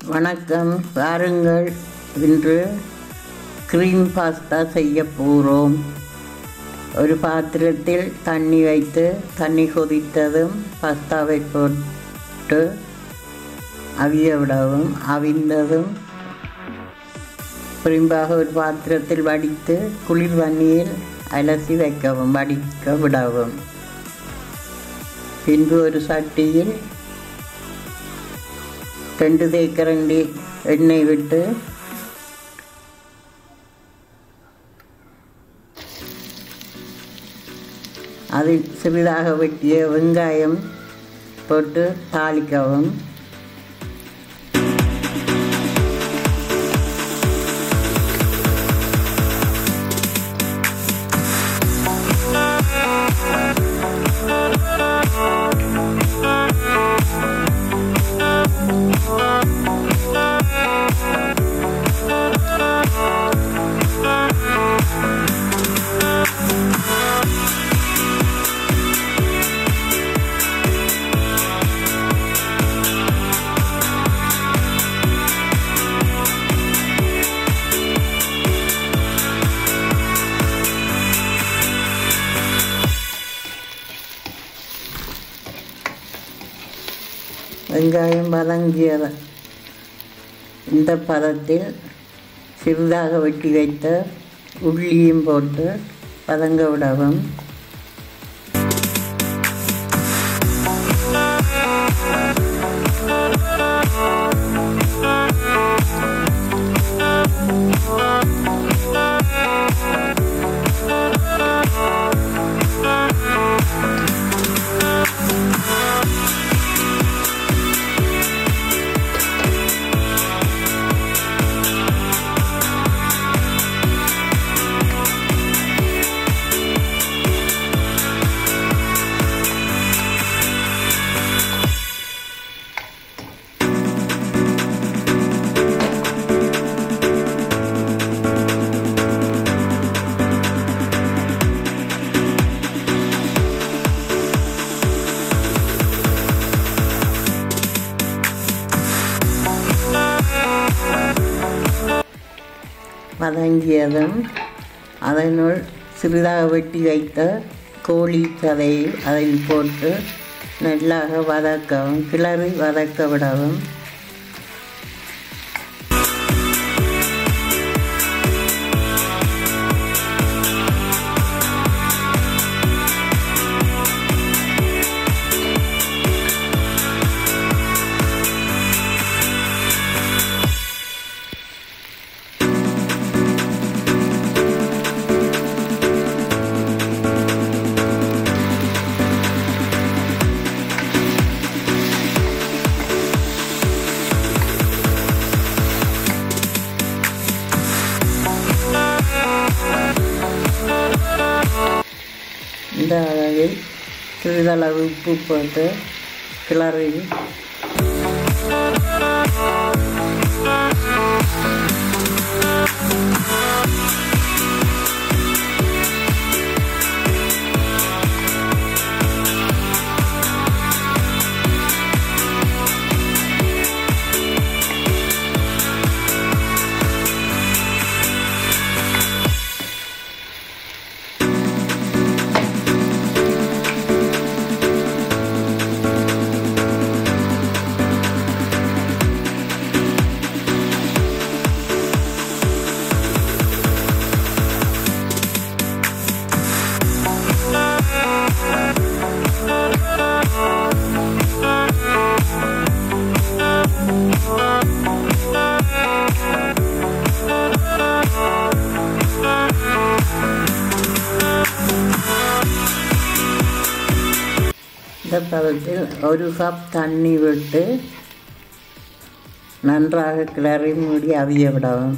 வணக்கம் வாருங்கள் இன்று க்ரீம் பாஸ்தா செய்ய போகிறோம் ஒரு பாத்திரத்தில் தண்ணி வைத்து தண்ணி கொதித்ததும் பாஸ்தாவை போட்டு அவிய விடவும் அவிந்ததும் பிரிம்பாக ஒரு பாத்திரத்தில் வடித்து குளிர் தண்ணியில் அலசி வைக்கவும் வடிக்க விடவும் பின்பு ஒரு சட்டியில் ரெண்டு தேக்கரண்டி எண்ணெய் விட்டு அதில் சிறிதாக வெட்டிய வெங்காயம் போட்டு தாளிக்கவும் வெங்காயம் வதங்கிய இந்த பதத்தில் சிறிதாக வெட்டி வைத்த உள்ளியும் போட்டு வதங்க விடவும் வதங்கியதும் அதனுள் சிறிதாக வெட்டி வைத்த கோழி கதையை அதில் போட்டு நல்லாக வதக்கவும் கிளறி வதக்க விடவும் இந்த அளவில் சிறிதளவு உப்பு போட்டு கிளறி இந்த பதத்தில் ஒரு கப் தண்ணி விட்டு நன்றாக கிளறி மூடி அவிய விடவும்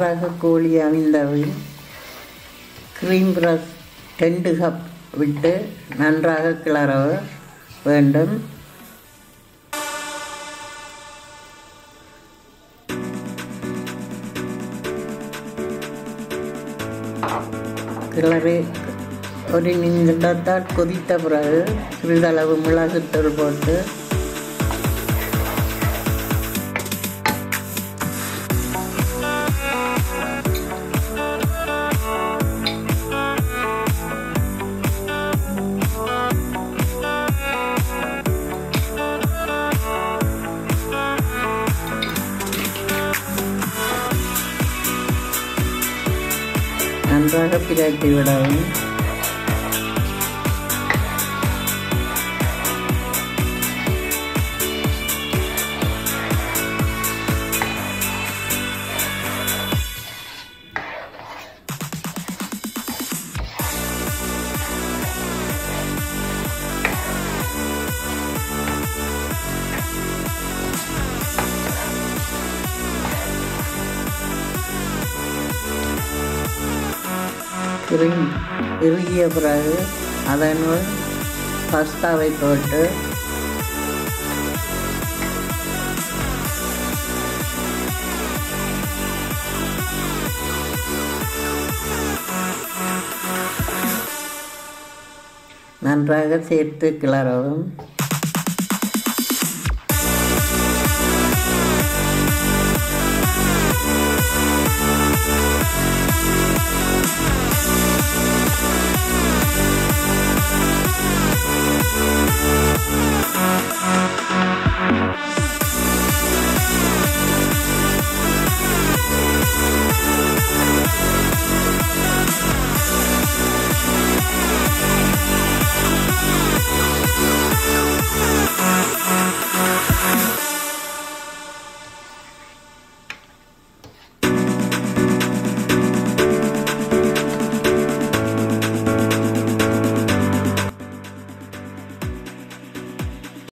நன்றாக கோழி அவிந்தவில் க்ரீம் பிரஸ் ரெண்டு கப் விட்டு நன்றாக கிளற வேண்டும் கிளறி ஒரு நிமிடத்தால் கொதித்த பிறகு சிறிதளவு மிளகுத்தூள் போட்டு நன்றாக பிரட்டி விடவும் இறுகி இறுகிய பிறகு அதனுள் பஸ்தாவை போட்டு நன்றாக சேர்த்து கிளறவும்